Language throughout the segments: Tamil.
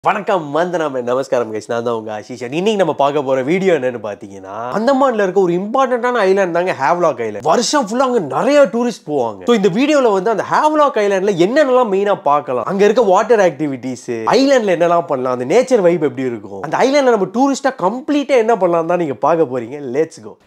வணக்கம் வந்தனம் நமஸ்காரம் கைஸ் நான் தான் உங்க ஆஷிஷ் And இன்னைக்கு நம்ம பார்க்க போற வீடியோ என்னன்னு பாத்தீங்கன்னா அந்தமான்ல இருக்க ஒரு இம்பார்ட்டன்டான ஐலாண்ட் தாங்க ஹேவ்லாக் ஐலாண்ட் வருஷம் ஃபுல்லா அங்க நிறைய டூரிஸ்ட் போவாங்க ஸோ இந்த வீடியோல வந்து அந்த ஹேவ்லாக் ஐலாண்ட்ல என்னென்னலாம் மெயினா பார்க்கலாம் அங்க இருக்க வாட்டர் ஆக்டிவிட்டிஸ் ஐலாண்ட்ல என்னெல்லாம் பண்ணலாம் அந்த நேச்சர் வைப் எப்படி இருக்கும் அந்த ஐலாண்ட்ல நம்ம டூரிஸ்டா கம்ப்ளீட்டா என்ன பண்ணலாம் தான் நீங்க பார்க்க போறீங்க லெட்ஸ் கோ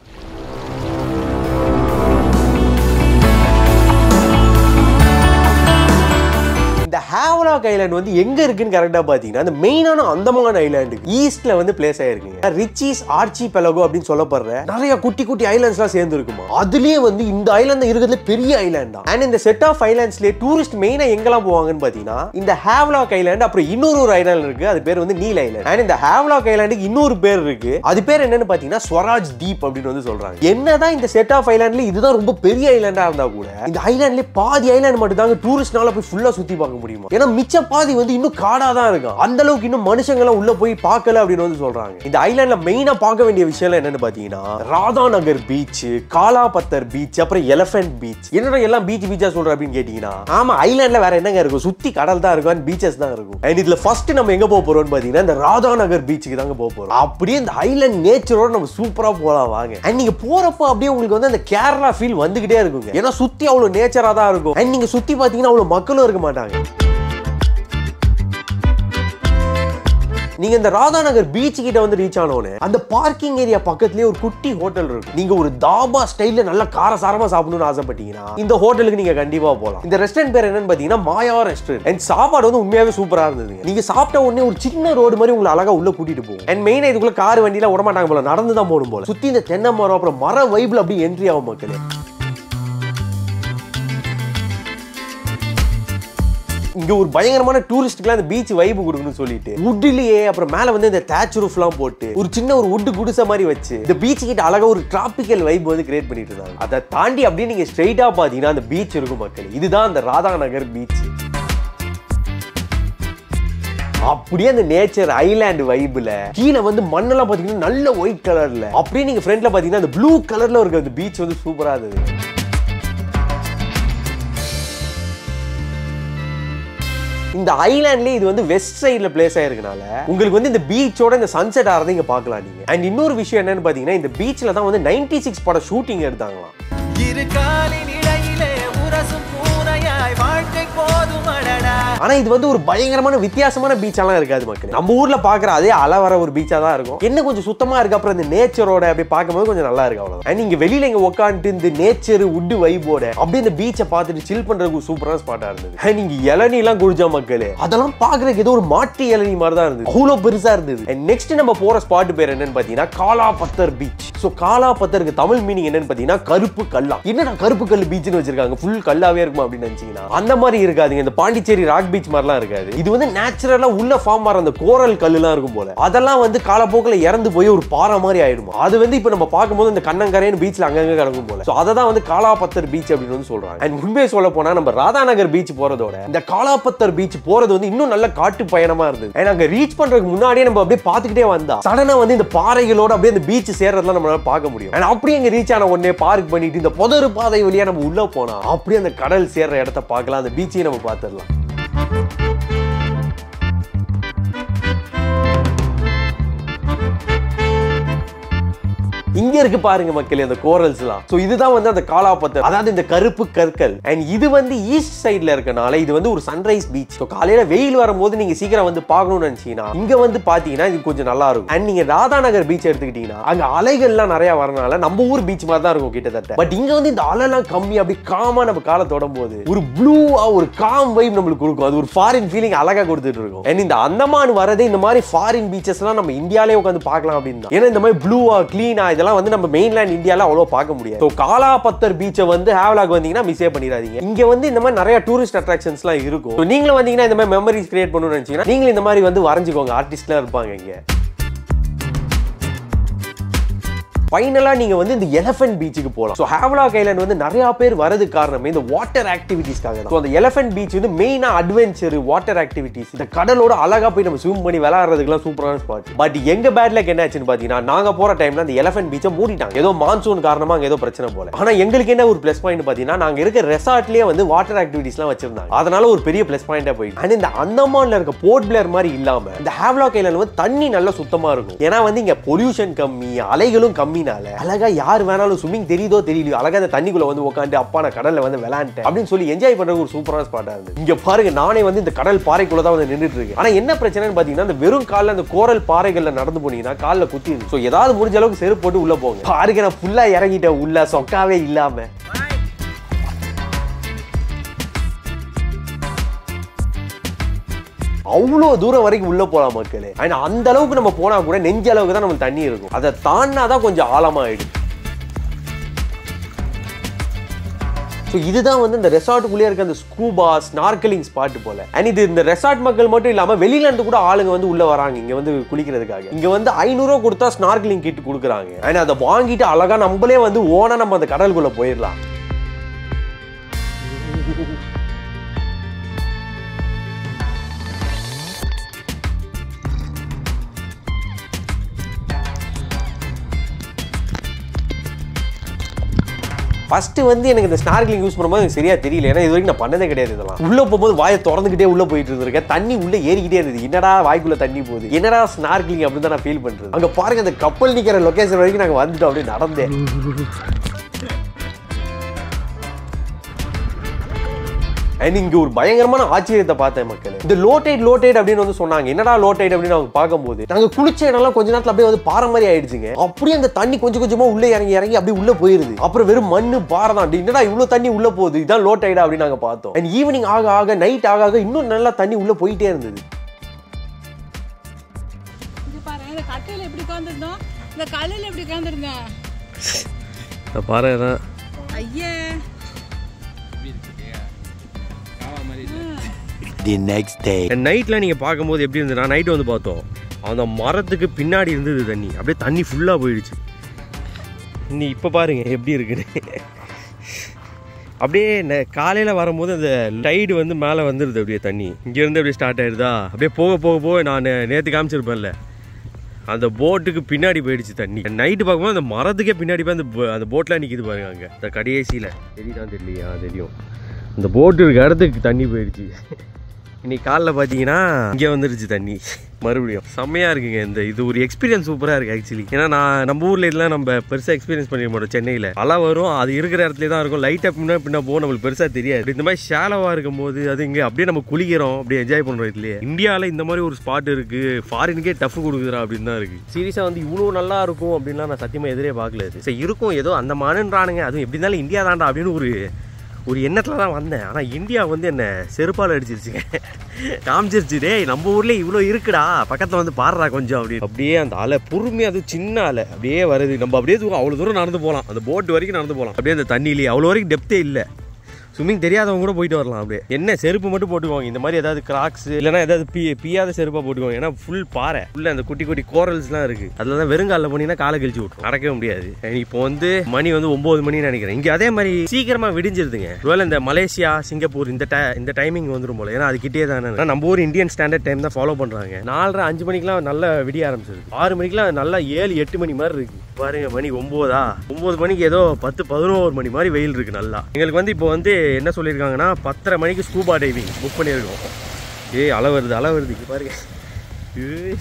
இந்த ஹேவலாக் ஐலாண்ட் வந்து எங்க இருக்குன்னு கரெக்டா பாத்தீங்கன்னா அந்த மெயினான அந்தமான் ஐலாண்டு ஈஸ்ட்ல வந்து பிளேஸ் ஆயிருக்குங்க ரிச்சிஸ் ஆர்ச்சி பெலகோ அப்படின்னு சொல்லப்படுற நிறைய குட்டி குட்டி ஐலாண்ட்ஸ்லாம் சேர்ந்து இருக்குமா அதுலயே வந்து இந்த ஐலாண்ட் இருக்கிறதுல பெரிய ஐலாண்ட் தான் அண்ட் இந்த செட் ஆஃப் ஐலாண்ட்ஸ்லயே டூரிஸ்ட் மெயினா எங்கெல்லாம் போவாங்கன்னு பாத்தீங்கன்னா இந்த ஹேவலாக் ஐலாண்ட் அப்புறம் இன்னொரு ஒரு ஐலாண்ட் இருக்கு அது பேர் வந்து நீல் ஐலாண்ட் அண்ட் இந்த ஹேவலாக் ஐலாண்டுக்கு இன்னொரு பேர் இருக்கு அது பேர் என்னன்னு பாத்தீங்கன்னா ஸ்வராஜ் தீப் அப்படின்னு வந்து சொல்றாங்க என்னதான் இந்த செட் ஆஃப் ஐலாண்ட்ல இதுதான் ரொம்ப பெரிய ஐலாண்டா இருந்தா கூட இந்த ஐலாண்ட்ல பாதி ஐலாண்ட் மட்டும் தாங்க டூரிஸ்ட்னால போய் ஃபுல்லா சுத்தி பார்க்க முடியுமா ஏன்னா மிச்ச பாதி வந்து இன்னும் காடா தான் இருக்கும் அந்த அளவுக்கு இன்னும் மனுஷங்களாம் உள்ள போய் பார்க்கல அப்படின்னு வந்து சொல்றாங்க இந்த ஐலாண்ட்ல மெயினா பார்க்க வேண்டிய விஷயம் என்னன்னு பாத்தீங்கன்னா ராதா நகர் பீச் காலாபத்தர் பீச் அப்புறம் எலஃபென்ட் பீச் என்னடா எல்லாம் பீச் பீச்சா சொல்ற அப்படின்னு கேட்டீங்கன்னா ஆமா ஐலாண்ட்ல வேற என்னங்க இருக்கும் சுத்தி கடல் தான் இருக்கும் பீச்சஸ் தான் இருக்கும் அண்ட் இதுல ஃபர்ஸ்ட் நம்ம எங்க போக போறோம்னு பாத்தீங்கன்னா இந்த ராதா நகர் பீச்சுக்கு தாங்க போக போறோம் அப்படியே இந்த ஐலாண்ட் நேச்சரோட நம்ம சூப்பரா போலாம் வாங்க அண்ட் நீங்க போறப்போ அப்படியே உங்களுக்கு வந்து அந்த கேரளா ஃபீல் வந்துகிட்டே இருக்குங்க ஏன்னா சுத்தி அவ்வளவு நேச்சரா தான் இருக்கும் அண்ட் நீங்க சுத்தி பாத்தீங்கன்னா அவ்வளவு மக்களும் இருக்க மாட்டாங்க நீங்க இந்த ராதாநகர் பீச் கிட்ட வந்து ரீச் ஆனோன்னு அந்த பார்க்கிங் ஏரியா பக்கத்துலயே ஒரு குட்டி ஹோட்டல் இருக்கு நீங்க ஒரு தாபா ஸ்டைல்ல நல்ல காரசாரமா சாப்பிடணும்னு ஆசைப்பட்டீங்கன்னா இந்த ஹோட்டலுக்கு நீங்க கண்டிப்பா போலாம் இந்த ரெஸ்டாரண்ட் பேர் என்னன்னு பாத்தீங்கன்னா மாயா ரெஸ்டாரண்ட் அண்ட் சாப்பாடு வந்து உண்மையாவே சூப்பரா இருந்தது நீங்க சாப்பிட்ட உடனே ஒரு சின்ன ரோடு மாதிரி உங்களை அழகா உள்ள கூட்டிட்டு போகும் அண்ட் மெயினா இதுக்குள்ள கார் வண்டியில விட மாட்டாங்க போல நடந்து தான் போகணும் போல சுத்தி இந்த தென்னை மரம் அப்புறம் மர வைப்ல அப்படியே என்ட்ரி ஆகும் மக்களே இங்க ஒரு பயங்கரமான டூரிஸ்ட்டுக்குலாம் அந்த பீச் வைப் கொடுக்கணும்னு சொல்லிட்டு உட்லயே அப்புறம் மேல வந்து இந்த தேட்ச் ரூஃப்லாம் போட்டு ஒரு சின்ன ஒரு உட்டு குடிசை மாதிரி வச்சு இந்த பீச் கிட்ட அழகா ஒரு டிராபிக்கல் வைப் வந்து கிரியேட் பண்ணிட்டு இருந்தாங்க அதை தாண்டி அப்படியே நீங்க ஸ்ட்ரைட்டா பாத்தீங்கன்னா அந்த பீச் இருக்கும் மக்கள் இதுதான் அந்த ராதா நகர் பீச் அப்படியே அந்த நேச்சர் ஐலாண்ட் வைப்ல கீழே வந்து மண்ணெல்லாம் பாத்தீங்கன்னா நல்ல ஒயிட் கலர்ல அப்படியே நீங்க ஃப்ரண்ட்ல பாத்தீங்கன்னா அந்த ப்ளூ கலர்ல இருக்க அந்த பீச் வந்து சூப்பரா இருந்தது இந்த ஐலாண்ட்லயே இது வந்து வெஸ்ட் சைடுல பிளேஸ் ஆயிருக்கனால உங்களுக்கு வந்து இந்த பீச்சோட இந்த சன்செட் ஆறதை இங்க பார்க்கலாம் நீங்க அண்ட் இன்னொரு விஷயம் என்னன்னு பாத்தீங்கன்னா இந்த பீச்ல தான் வந்து 96 சிக்ஸ் பட ஷூட்டிங் எடுத்தாங்களாம் இரு காலின் இடையிலே உரசும் பூனையாய் வாழ்க்கை போதும் அடடா ஆனா இது வந்து ஒரு பயங்கரமான வித்தியாசமான பீச்சாலாம் இருக்காது மக்கள் நம்ம ஊர்ல பாக்குற அதே அலை வர ஒரு பீச்சா தான் இருக்கும் என்ன கொஞ்சம் சுத்தமா இருக்கு அப்புறம் இந்த நேச்சரோட அப்படி பார்க்கும்போது கொஞ்சம் நல்லா இருக்கு அவ்வளவுதான் அண்ட் நீங்க வெளியில இங்க உட்காந்துட்டு இந்த நேச்சர் உட்டு வைபோட அப்படியே இந்த பீச்சை பார்த்துட்டு சில் பண்றதுக்கு ஒரு சூப்பரான ஸ்பாட்டா இருந்தது அண்ட் நீங்க இளநீ எல்லாம் குடிச்சா மக்களே அதெல்லாம் பாக்குறதுக்கு ஏதோ ஒரு மாட்டு இளநீ மாதிரி தான் இருந்தது அவ்வளவு பெருசா இருந்தது அண்ட் நெக்ஸ்ட் நம்ம போற ஸ்பாட் பேர் என்னன்னு பாத்தீங்கன்னா காலாபத்தர் பீச் ஸோ காலாபத்தருக்கு தமிழ் மீனிங் என்னன்னு பாத்தீங்கன்னா கருப்பு கல்லா என்னடா கருப்பு கல் பீச்னு வச்சிருக்காங்க ஃபுல் கல்லாவே இருக்குமா அப்படின்னு நினைச்சீங்கன்னா அந்த மாதிரி இருக்காதுங்க இந்த பாண்டிச்சேரி ராக் பீச் மாதிரிலாம் இருக்காது இது வந்து நேச்சுரலா உள்ள ஃபார்ம் ஆகிற அந்த கோரல் கல்லுலாம் இருக்கும் போல அதெல்லாம் வந்து காலப்போக்கில் இறந்து போய் ஒரு பாறை மாதிரி ஆயிடுமா அது வந்து இப்போ நம்ம பார்க்கும்போது இந்த கண்ணங்கரைன்னு பீச்ல அங்கங்க கிடக்கும் போல ஸோ அதை தான் வந்து காலாபத்தர் பீச் அப்படின்னு வந்து சொல்றாங்க அண்ட் உண்மையை சொல்ல போனா நம்ம ராதாநகர் பீச் போறதோட இந்த காலாபத்தர் பீச் போறது வந்து இன்னும் நல்ல காட்டு பயணமா இருந்தது அண்ட் அங்க ரீச் பண்றதுக்கு முன்னாடியே நம்ம அப்படியே பார்த்துக்கிட்டே வந்தா சடனா வந்து இந்த பாறைகளோட அப்படியே இந்த பீச் சேர்றதுலாம் நம்மளால பார்க்க முடியும் அண்ட் அப்படியே இங்க ரீச் ஆன உடனே பார்க் பண்ணிட்டு இந்த புதரு பாதை வழியா நம்ம உள்ள போனா அப்படியே அந்த கடல் சேர்ற இடத்த பார்க்கலாம் அந்த பீச்சையும் நம்ம பார்த்துடலாம் இங்க இருக்கு பாருங்க மக்களே அந்த கோரல்ஸ்லாம் சோ இதுதான் வந்து அந்த காலாபத்தர் அதாவது இந்த கருப்பு கற்கள் அண்ட் இது வந்து ஈஸ்ட் சைடுல இருக்கனால இது வந்து ஒரு சன்ரைஸ் பீச் ஸோ காலையில வெயில் வரும்போது நீங்க சீக்கிரம் வந்து பார்க்கணும்னு நினைச்சீங்கன்னா இங்க வந்து பாத்தீங்கன்னா இது கொஞ்சம் நல்லா இருக்கும் அண்ட் நீங்க ராதாநகர் பீச் எடுத்துக்கிட்டீங்கன்னா அங்க அலைகள்லாம் நிறைய வரனால நம்ம ஊர் பீச் மாதிரி தான் இருக்கும் கிட்டத்தட்ட பட் இங்க வந்து இந்த அலைலாம் கம்மி அப்படி காமா நம்ம காலை தொடும் போது ஒரு ப்ளூவா ஒரு காம் வைப் நம்மளுக்கு கொடுக்கும் அது ஒரு ஃபாரின் ஃபீலிங் அழகா கொடுத்துட்டு இருக்கும் அண்ட் இந்த அந்தமான் வரதே இந்த மாதிரி ஃபாரின் பீச்சஸ்லாம் நம்ம இந்தியாலே உட்காந்து பார்க்கலாம் அப்படின்னு தான். ஏன்னா இந்த மாதிரி ப்ளூவா க்ளீனா இதெல்லாம் வந்து நம்ம மெயின்லேண்ட் இந்தியால அவ்வளோ பார்க்க முடியாது ஸோ காலாபத்தர் பீச்சை வந்து ஹேவலாக் வந்தீங்கன்னா மிஸ்ஸே பண்ணிடாதீங்க இங்க வந்து இந்த மாதிரி நிறைய டூரிஸ்ட் அட்ராக்ஷன்ஸ்லாம் இருக்கும் So நீங்களும் வந்தீங்கன்னா இந்த மாதிரி மெமரிஸ் கிரியேட் பண்ணணும்னு நினைச்சீங்கன்னா நீங்களும் இந்த மாதிரி வந்து வரைஞ்சிக்கோங்க ஆர்டிஸ்ட்லாம் இருப்பாங்க இங்க ஃபைனலா நீங்க வந்து இந்த எலஃபென்ட் பீச்சுக்கு போகலாம் ஸோ ஹேவலாக் ஐலாண்ட் வந்து நிறைய பேர் வரதுக்கு காரணமே இந்த வாட்டர் ஆக்டிவிட்டீஸ்க்காக தான் ஸோ அந்த எலஃபென்ட் பீச் வந்து மெயினா அட்வென்ச்சர் வாட்டர் ஆக்டிவிட்டீஸ் இந்த கடலோட அழகா போய் நம்ம ஸ்விம் பண்ணி விளையாடுறதுக்குலாம் சூப்பரான ஸ்பாட் பட் எங்க பேட் லக் என்ன ஆச்சுன்னு பாத்தீங்கன்னா நாங்க போற டைம்ல அந்த எலஃபென்ட் பீச்சை மூடிட்டாங்க ஏதோ மான்சூன் காரணமா அங்க ஏதோ பிரச்சனை போல ஆனா எங்களுக்கு என்ன ஒரு ப்ளஸ் பாயிண்ட் பாத்தீங்கன்னா நாங்க இருக்க ரெசார்ட்லயே வந்து வாட்டர் ஆக்டிவிட்டீஸ்லாம் வச்சிருந்தாங்க அதனால ஒரு பெரிய ப்ளஸ் பாயிண்டா போயிட்டு அண்ட் இந்த அந்தமான்ல இருக்க போர்ட் பிளேயர் மாதிரி இல்லாம இந்த ஹேவ்லாக் ஐலாண்ட் வந்து தண்ணி நல்லா சுத்தமா இருக்கும் ஏன்னா வந்து இங்க பொல்யூஷன் கம்மி அலைகளும் கம்மினால அழகா யார் வேணாலும் ஸ்விம்மிங் தெரியுதோ தெரியலையோ அழகா அந்த தண்ணிக்குள்ள வந்து உட்காந்து அப்பா நான் கடல்ல வந்து விளையாண்டேன் அப்படின்னு சொல்லி என்ஜாய் பண்றதுக்கு ஒரு சூப்பரான ஸ்பாட்டா இருந்து இங்க பாருங்க நானே வந்து இந்த கடல் பாறைக்குள்ள தான் வந்து நின்றுட்டு இருக்கேன் ஆனா என்ன பிரச்சனைன்னு பாத்தீங்கன்னா இந்த வெறும் கால்ல அந்த கோரல் பாறைகள்ல நடந்து போனீங்கன்னா கால்ல குத்திடுது ஸோ ஏதாவது முடிஞ்ச அளவுக்கு செருப்பு போட்டு உள்ள போங்க பாருங்க நான் ஃபுல்லா இறங்கிட்டேன் உள்ள சொக்காவே இல்லாம அவ்வளோ தூரம் வரைக்கும் உள்ள போலாம் மக்களே ஆனா அந்த அளவுக்கு நம்ம போனா கூட நெஞ்ச அளவுக்கு தான் நம்ம தண்ணி இருக்கும் அதை தாண்டினா தான் கொஞ்சம் ஆழமாயிடும் ஸோ இதுதான் வந்து இந்த ரெசார்ட்டுக்குள்ளே இருக்க அந்த ஸ்கூபா ஸ்னார்க்கலிங் ஸ்பாட் போல அண்ட் இது இந்த ரெசார்ட் மக்கள் மட்டும் இல்லாம வெளியில இருந்து கூட ஆளுங்க வந்து உள்ள வராங்க இங்க வந்து குளிக்கிறதுக்காக இங்க வந்து ஐநூறுரூவா கொடுத்தா ஸ்னார்க்கலிங் கிட் கொடுக்குறாங்க அண்ட் அதை வாங்கிட்டு அழகா நம்மளே வந்து ஓனா நம்ம அந்த கடலுக்குள்ள போயிடலாம் ஃபர்ஸ்ட் வந்து எனக்கு இந்த ஸ்னார்க்லிங் யூஸ் பண்ணும்போது எனக்கு சரியா தெரியல ஏன்னா இது வரைக்கும் நான் பண்ணதே கிடையாது இதெல்லாம் உள்ள போகும்போது வாயை திறந்துக்கிட்டே உள்ள போயிட்டு இருந்திருக்கேன் தண்ணி உள்ள ஏறிக்கிட்டே இருந்தது என்னடா வாய்க்குள்ள தண்ணி போகுது என்னடா ஸ்னார்க்லிங் அப்படின்னு தான் நான் ஃபீல் பண்றது அங்க பாருங்க அந்த கப்பல் நிக்கிற லொகேஷன் வரைக்கும் நாங்க வந்துட்டோம் அப்படியே நடந்தேன் அண்ட் இங்க ஒரு பயங்கரமான ஆச்சரியத்தை பார்த்தேன் மக்கள் இந்த லோ டைட் லோ டைட் அப்படின்னு வந்து சொன்னாங்க என்னடா லோ டைட் அப்படின்னு அவங்க பார்க்கும்போது நாங்க குளிச்ச இடம்லாம் கொஞ்ச நேரத்துல அப்படியே வந்து பாறை மாதிரி ஆயிடுச்சுங்க அப்படியே அந்த தண்ணி கொஞ்சம் கொஞ்சமா உள்ள இறங்கி இறங்கி அப்படியே உள்ள போயிருது அப்புறம் வெறும் மண்ணு பாறை தான் அப்படி என்னடா இவ்வளவு தண்ணி உள்ள போகுது இதான் லோ டைடா அப்படின்னு நாங்க பார்த்தோம் அண்ட் ஈவினிங் ஆக ஆக நைட் ஆக ஆக இன்னும் நல்லா தண்ணி உள்ள போயிட்டே இருந்தது இங்க பாரு இந்த கட்டையில எப்படி உட்காந்துருந்தோம் இந்த கல்லுல எப்படி உட்காந்துருந்தேன் பாறை தான் ஐயே the next day. நைட்ல நீங்க பார்க்கும்போது எப்படி இருந்ததுன்னா நைட் வந்து பார்த்தோம் அந்த மரத்துக்கு பின்னாடி இருந்தது தண்ணி அப்படியே தண்ணி ஃபுல்லா போயிடுச்சு நீ இப்போ பாருங்க எப்படி இருக்குன்னு அப்படியே ந- காலையில வரும்போது அந்த டைடு வந்து மேலே வந்துடுது அப்படியே தண்ணி இங்கேருந்து அப்படியே ஸ்டார்ட் ஆயிடுதா அப்படியே போக போக போக நான் நேற்று காமிச்சிருப்பேன்ல அந்த போட்டுக்கு பின்னாடி போயிடுச்சு தண்ணி நைட்டு பார்க்கும்போது அந்த மரத்துக்கே பின்னாடி போய் அந்த bo- அந்த போட்லாம் நிற்கிது பாருங்க அங்கே இந்த கடைசியில் தெரியுதான் தெரியலையா தெரியும் இந்த போட்டு இருக்க இடத்துக்கு தண்ணி போயிடுச்சு இன்னைக்கு காலைல பார்த்தீங்கன்னா இங்கே வந்துருச்சு தண்ணி மறுபடியும் செம்மையாக இருக்குங்க இந்த இது ஒரு எக்ஸ்பீரியன்ஸ் சூப்பராக இருக்குது ஆக்சுவலி ஏன்னா நான் நம்ம ஊரில் இதெல்லாம் நம்ம பெருசாக எக்ஸ்பீரியன்ஸ் பண்ணிக்க மாட்டோம் சென்னையில் அலை வரும் அது இருக்கிற இடத்துல தான் இருக்கும் லைட்டாக பின்னா பின்னா போகும் நம்மளுக்கு பெருசாக தெரியாது இந்த மாதிரி ஷாலவாக இருக்கும் போது அது இங்கே அப்படியே நம்ம குளிக்கிறோம் அப்படியே என்ஜாய் பண்ணுறோம் இதுலேயே இந்தியாவில் இந்த மாதிரி ஒரு ஸ்பாட் இருக்குது ஃபாரினுக்கே டஃப் கொடுக்குறா அப்படின்னு தான் இருக்குது சீரியஸாக வந்து இவ்வளோ நல்லா இருக்கும் அப்படின்லாம் நான் சத்தியமாக எதிரே பார்க்கல இது. சரி இருக்கும் ஏதோ அந்த மானுன்றானுங்க அதுவும் எப்படி இருந்தாலும் இந்தியா தான்டா அப்படின்னு ஒரு ஒரு எண்ணத்தில் தான் வந்தேன் ஆனால் இந்தியா வந்து என்ன செருப்பால் அடிச்சிருச்சுங்க காமிச்சிருச்சு டேய் நம்ம ஊர்ல இவ்வளோ இருக்குடா பக்கத்தில் வந்து பாடுறா கொஞ்சம் அப்படி அப்படியே அந்த அலை பொறுமையாக அது சின்ன அலை அப்படியே வருது நம்ம அப்படியே தூரம் அவ்வளோ தூரம் நடந்து போகலாம் அந்த போட் வரைக்கும் நடந்து போகலாம் அப்படியே அந்த தண்ணியிலேயே அவ்வளோ வரைக்கும் டெப்த்தே இல்லை ஸ்விம்மிங் தெரியாதவங்க கூட போயிட்டு வரலாம் அப்படியே என்ன செருப்பு மட்டும் போட்டுக்கோங்க இந்த மாதிரி ஏதாவது கிராக்ஸ் இல்லைன்னா ஏதாவது பி பியாத செருப்பா போட்டுக்கோங்க ஏன்னா ஃபுல் பாறை ஃபுல் அந்த குட்டி குட்டி கோரல்ஸ்லாம் இருக்கு அதில் தான் வெறுங்காலில் போனீங்கன்னா காலை கழிச்சு விட்டுரும் நடக்கவே முடியாது இப்போ வந்து மணி வந்து ஒன்பது மணின்னு நினைக்கிறேன் இங்கே அதே மாதிரி சீக்கிரமா விடிஞ்சிருதுங்க ஒருவேளை இந்த மலேசியா சிங்கப்பூர் இந்த ti- இந்த டைமிங் வந்துரும் போல ஏன்னா அது கிட்டே தானே ஆனா நம்ம ஊர் இந்தியன் ஸ்டாண்டர்ட் டைம் தான் ஃபாலோ பண்றாங்க நாலரை அஞ்சு மணிக்கெல்லாம் நல்லா விடிய ஆரம்பிச்சிருது ஆறு மணிக்கெல்லாம் நல்லா ஏழு எட்டு மணி மாதிரி இருக்கு பாருங்க மணி ஒன்பதா ஒன்பது மணிக்கு ஏதோ பத்து பதினோரு மணி மாதிரி வெயில் இருக்கு நல்லா எங்களுக்கு வந்து இப்போ வந்து என்ன சொல்லியிருக்காங்கன்னா பத்தரை மணிக்கு ஸ்கூபா டைவிங் புக் பண்ணியிருக்கோம் ஏய் அலை வருது அலை வருது இங்க பாருங்க ஏய்.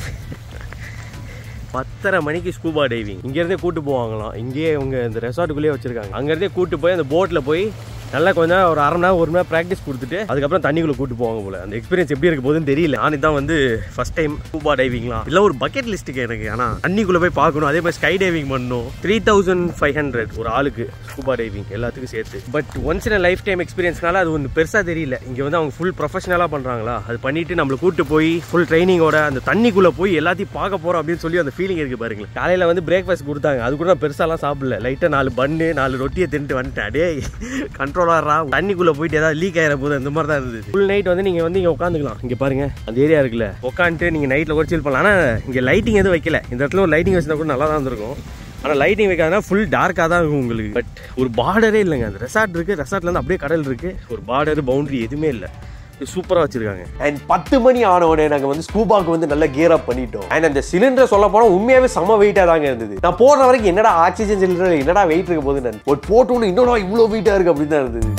பத்தரை மணிக்கு ஸ்கூபா டைவிங் இங்கேருந்தே கூட்டு போவாங்களாம் இங்கேயே இவங்க இந்த ரெசார்ட்டுக்குள்ளேயே வச்சிருக்காங்க அங்கேருந்தே கூட்டு போய் அந்த போட்டில் போய் நல்லா கொஞ்ச நேரம் ஒரு அரை மணி நேரம் ஒரு மணி நேரம் ப்ராக்டிஸ் கொடுத்துட்டு அதுக்கப்புறம் தண்ணிக்குள்ள கூட்டு போவாங்க போல அந்த எக்ஸ்பீரியன்ஸ் எப்படி இருக்க போகுதுன்னு தெரியல நான் இதான் வந்து ஃபர்ஸ்ட் டைம் ஸ்கூபா டைவிங்லாம் இல்லை ஒரு பக்கெட் லிஸ்ட்டுக்கு எனக்கு ஆனால் தண்ணிக்குள்ள போய் பார்க்கணும் அதே மாதிரி ஸ்கை டைவிங் பண்ணணும் த்ரீ தௌசண்ட் ஃபைவ் ஹண்ட்ரட் ஒரு ஆளுக்கு ஸ்கூபா டைவிங் எல்லாத்துக்கும் சேர்த்து but once in life time எக்ஸ்பீரியன்ஸ்னால அது ஒன்று பெருசாக தெரியல இங்கே வந்து அவங்க ஃபுல் ப்ரொஃபஷனலாக பண்ணுறாங்களா அது பண்ணிட்டு நம்மளை கூட்டு போய் ஃபுல் ட்ரைனிங்கோட அந்த தண்ணிக்குள்ளே போய் எல்லாத்தையும் பார்க்க போகிறோம் அப்படின்னு சொல்லி அந்த ஃபீலிங் இருக்கு பாருங்களேன் காலையில் வந்து பிரேக்ஃபாஸ்ட் கொடுத்தாங்க அது கூட நான் பெருசாலாம் சாப்பிடல லைட்டாக நாலு பன்னு நாலு ரொட்டியை தின்ட்டு வந்துட்டேன் டேய் கண்ட்ரோலரா தண்ணிக்குள்ளே போயிட்டு ஏதாவது லீக் ஆகிற போது அந்த மாதிரி தான் இருந்தது ஃபுல் நைட் வந்து நீங்கள் வந்து இங்கே உட்காந்துக்கலாம் இங்கே பாருங்க அந்த ஏரியா இருக்குல்ல உட்காந்துட்டு நீங்கள் நைட்டில் கூட சில் பண்ணலாம் ஆனால் இங்கே லைட்டிங் எதுவும் வைக்கல இந்த இடத்துல ஒரு லைட்டிங் வச்சிருந்தா கூட நல்லா தான் இருந்திருக்கும் ஆனால் லைட்டிங் வைக்காதனா ஃபுல் டார்க்காக தான் இருக்கும் உங்களுக்கு பட் ஒரு பார்டரே இல்லைங்க அந்த ரெசார்ட் இருக்குது ரெசார்ட்லேருந்து அப்படியே கடல் இருக்குது ஒரு பார்டர் பவுண்டரி எதுவுமே இல்லை சூப்பராக வச்சிருக்காங்க அண்ட் பத்து மணி ஆன உடனே நாங்கள் வந்து ஸ்கூபாக்கு வந்து நல்லா கியர் அப் பண்ணிட்டோம் அண்ட் அந்த சிலிண்டர் சொல்ல போனால் உண்மையாகவே செம்ம வெயிட்டாக தாங்க இருந்தது நான் போடுற வரைக்கும் என்னடா ஆக்சிஜன் சிலிண்டர் என்னடா வெயிட் இருக்க போகுது நான் ஒரு போட்டு இன்னொரு இவ்வளோ வெயிட்டாக இருக்கு அப்படின்னு தான் இருந்தது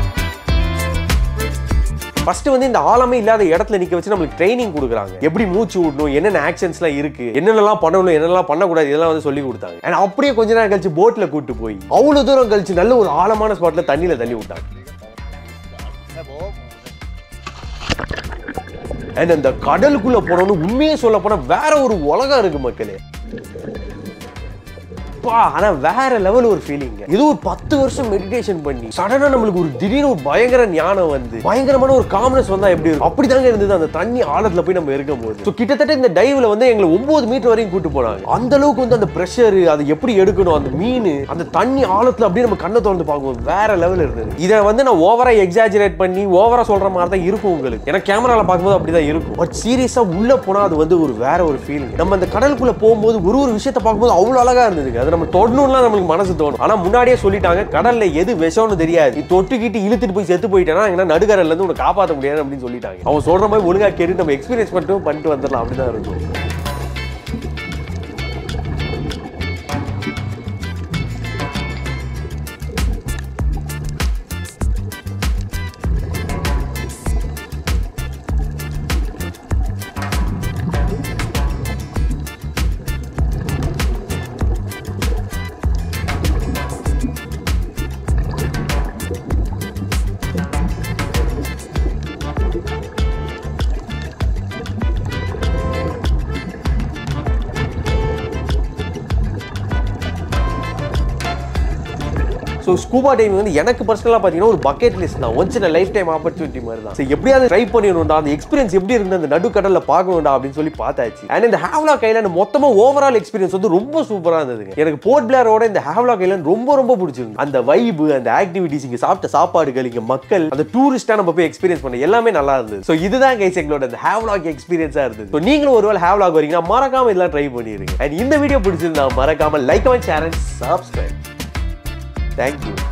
ஃபர்ஸ்ட் வந்து இந்த ஆழமே இல்லாத இடத்துல நிக்க வச்சு நம்மளுக்கு ட்ரைனிங் கொடுக்குறாங்க எப்படி மூச்சு விடணும் என்னென்ன ஆக்ஷன்ஸ்லாம் இருக்கு என்னென்னலாம் பண்ணணும் என்னென்னலாம் பண்ணக்கூடாது இதெல்லாம் வந்து சொல்லி கொடுத்தாங்க அண்ட் அப்படியே கொஞ்ச நேரம் கழிச்சு போட்ல கூட்டு போய் அவ்வளவு தூரம் கழிச்சு நல்ல ஒரு ஆழமான ஸ்பாட்ல தண்ணியில தள்ளி விட்டாங்க அண்ட் அந்த கடலுக்குள்ள போனோம்னு உண்மையே சொல்ல போனா வேற ஒரு உலகம் இருக்கு மக்களே பா ஆனா வேற லெவல் ஒரு ஃபீலிங் இது ஒரு பத்து வருஷம் மெடிடேஷன் பண்ணி சடனா நம்மளுக்கு ஒரு திடீர்னு ஒரு பயங்கர ஞானம் வந்து பயங்கரமான ஒரு காமனஸ் வந்தா எப்படி இருக்கும் அப்படிதாங்க இருந்தது அந்த தண்ணி ஆழத்துல போய் நம்ம இருக்கும் போது ஸோ கிட்டத்தட்ட இந்த டைவ்ல வந்து எங்களை ஒன்பது மீட்டர் வரைக்கும் கூட்டு போனாங்க அந்த அளவுக்கு வந்து அந்த ப்ரெஷர் அதை எப்படி எடுக்கணும் அந்த மீன் அந்த தண்ணி ஆழத்துல அப்படியே நம்ம கண்ணை திறந்து பார்க்கும்போது வேற லெவல் இருந்தது இதை வந்து நான் ஓவரா எக்ஸாஜரேட் பண்ணி ஓவரா சொல்ற மாதிரி தான் இருக்கும் உங்களுக்கு ஏன்னா கேமரால பார்க்கும்போது அப்படிதான் இருக்கும் பட் சீரியஸா உள்ள போனா அது வந்து ஒரு வேற ஒரு ஃபீலிங் நம்ம அந்த கடலுக்குள்ள போகும்போது ஒரு ஒரு விஷயத்தை பார்க்கும்போது அவ்வளவு அழகா இருந்ததுங்க அது நம்ம தொடணும்லாம் நம்மளுக்கு மனசு தோணும் ஆனா முன்னாடியே சொல்லிட்டாங்க கடல்ல எது விஷம்னு தெரியாது நீ தொட்டுக்கிட்டு இழுத்துட்டு போய் செத்து போயிட்டேன்னா எங்கன்னா நடுக்கடல்ல இருந்து உன்னை காப்பாற்ற முடியாது அப்படின்னு சொல்லிட்டாங்க அவன் சொல்ற மாதிரி ஒழுங்கா கேட்டு நம்ம எக்ஸ்பீரியன்ஸ் மட்டும் பண்ணிட்டு வந்துடலாம் அப்படிதான் இருக்கும் ஸோ ஸ்கூபா டைவிங் வந்து எனக்கு பர்சனலாக பார்த்தீங்கன்னா ஒரு பக்கெட் லிஸ்ட் தான் ஒன்ஸ் லைஃப் டைம் ஆப்பர்ச்சுனிட்டி மாதிரி தான் ஸோ எப்படியாவது ட்ரை பண்ணிடணும்டா அந்த எக்ஸ்பீரியன்ஸ் எப்படி இருந்து அந்த நடுக்கடலில் பார்க்கணும்டா அப்படின்னு சொல்லி பார்த்தாச்சு அண்ட் இந்த ஹேவ்லா கைலாண்ட் மொத்தமாக ஓவரால் எக்ஸ்பீரியன்ஸ் வந்து ரொம்ப சூப்பராக இருந்ததுங்க எனக்கு போர்ட் பிளேயரோட இந்த ஹேவ்லா கைலாண்ட் ரொம்ப ரொம்ப பிடிச்சிருந்து அந்த வைபு அந்த ஆக்டிவிட்டிஸ் இங்கே சாப்பிட்ட சாப்பாடுகள் இங்கே மக்கள் அந்த டூரிஸ்ட்டாக நம்ம போய் எக்ஸ்பீரியன்ஸ் பண்ண எல்லாமே நல்லா இருந்தது ஸோ இதுதான் கைஸ் எங்களோட அந்த ஹேவ்லாக் எக்ஸ்பீரியன்ஸாக இருந்தது ஸோ நீங்களும் ஒருவேளை ஹேவ்லாக் வரீங்கன்னா மறக்காம இதெல்லாம் ட்ரை பண்ணிடுங்க அண்ட் இந்த வீடியோ பிடிச்சிருந்தா மறக்காம லைக் அவன் சேனல் சப்ஸ்கிரைப் தேங்க்யூ